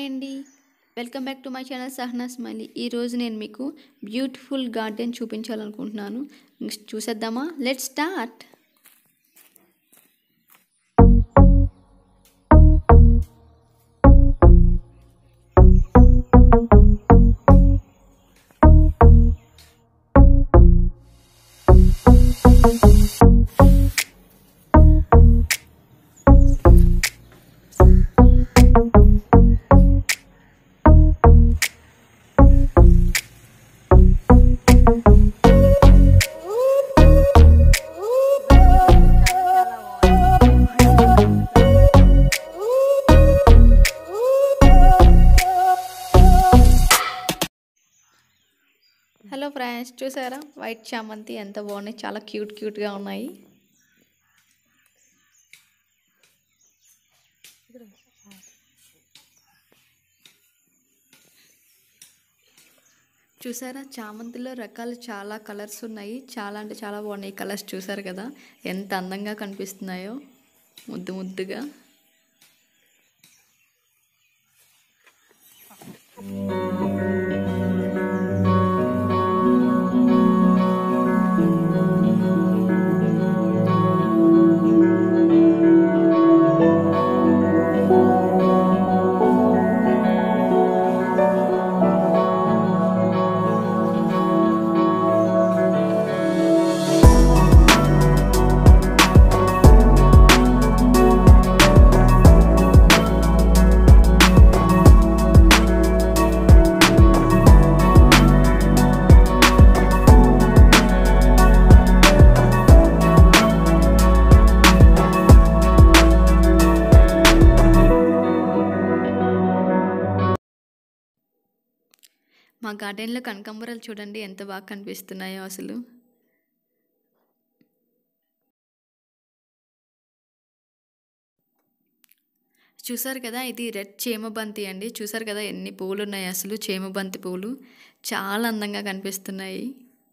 hi అండి welcome back to my channel Sahana smiley ఈరోజు నేను మీకు బ్యూటిఫుల్ గార్డెన్ చూపించాలనుకుంటున్నాను నెక్స్ట్ చూసేద్దామా లెట్ స్టార్ట్ హలో ఫ్రెండ్స్ చూసారా వైట్ చామంతి ఎంత బాగున్నాయి చాలా క్యూట్ క్యూట్గా ఉన్నాయి చూసారా చామంతిలో రకాలు చాలా కలర్స్ ఉన్నాయి చాలా అంటే చాలా బాగున్నాయి కలర్స్ చూసారు కదా ఎంత అందంగా కనిపిస్తున్నాయో ముద్దు ముద్దుగా మా గార్డెన్లో కనకాంబరాలు చూడండి ఎంత బాగా కనిపిస్తున్నాయో అసలు చూసారు కదా ఇది రెడ్ చేమబంతి అండి చూసారు కదా ఎన్ని పువ్వులు ఉన్నాయి అసలు చేమబంతి పువ్వులు చాలా అందంగా కనిపిస్తున్నాయి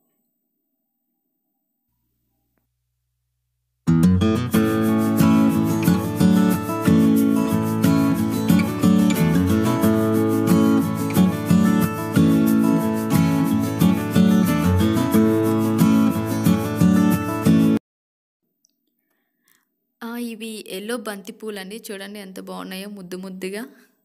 ఆ, ఇవి ఎల్లో బంతి పూలు అండి చూడండి ఎంత బాగున్నాయో ముద్దు ముద్దుగా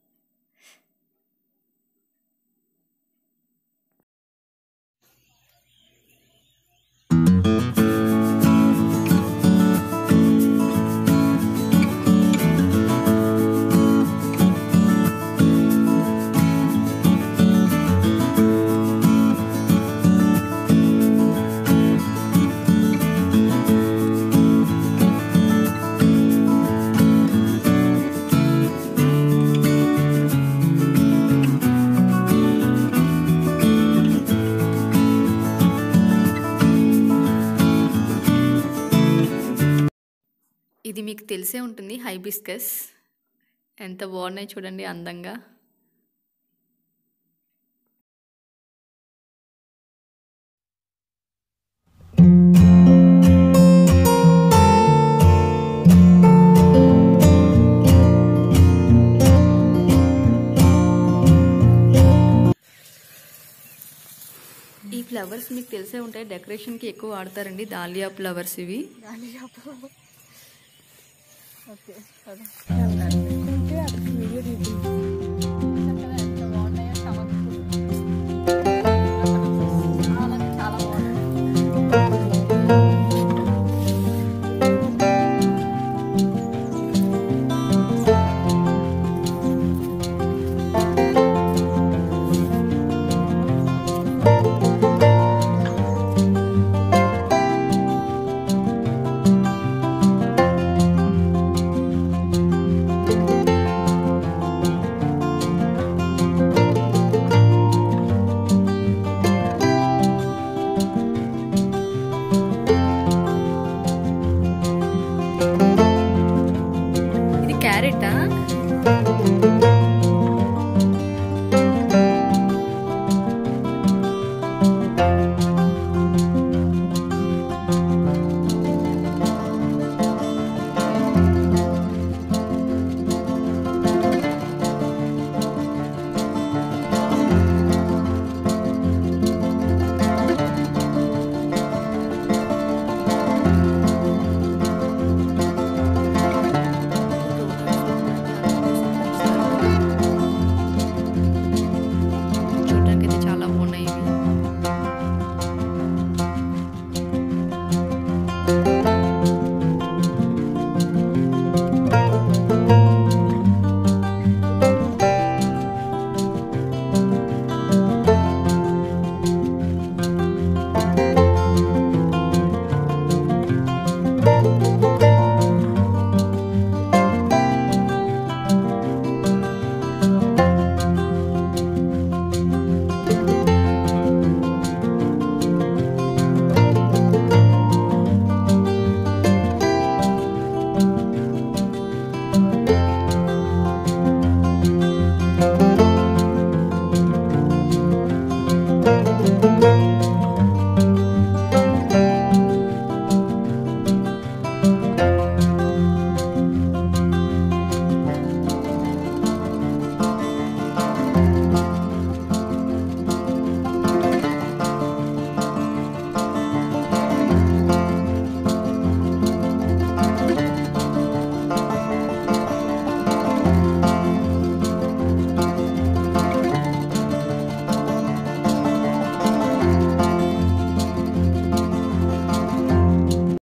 ఇది మీకు తెలిసే ఉంటుంది హైబిస్కస్ ఎంత బాగున్నాయి చూడండి అందంగా ఈ ఫ్లవర్స్ మీకు తెలిసే ఉంటాయి డెకరేషన్కి ఎక్కువ వాడతారండి దాలియా ఫ్లవర్స్ ఇవి ఓకే వీడియో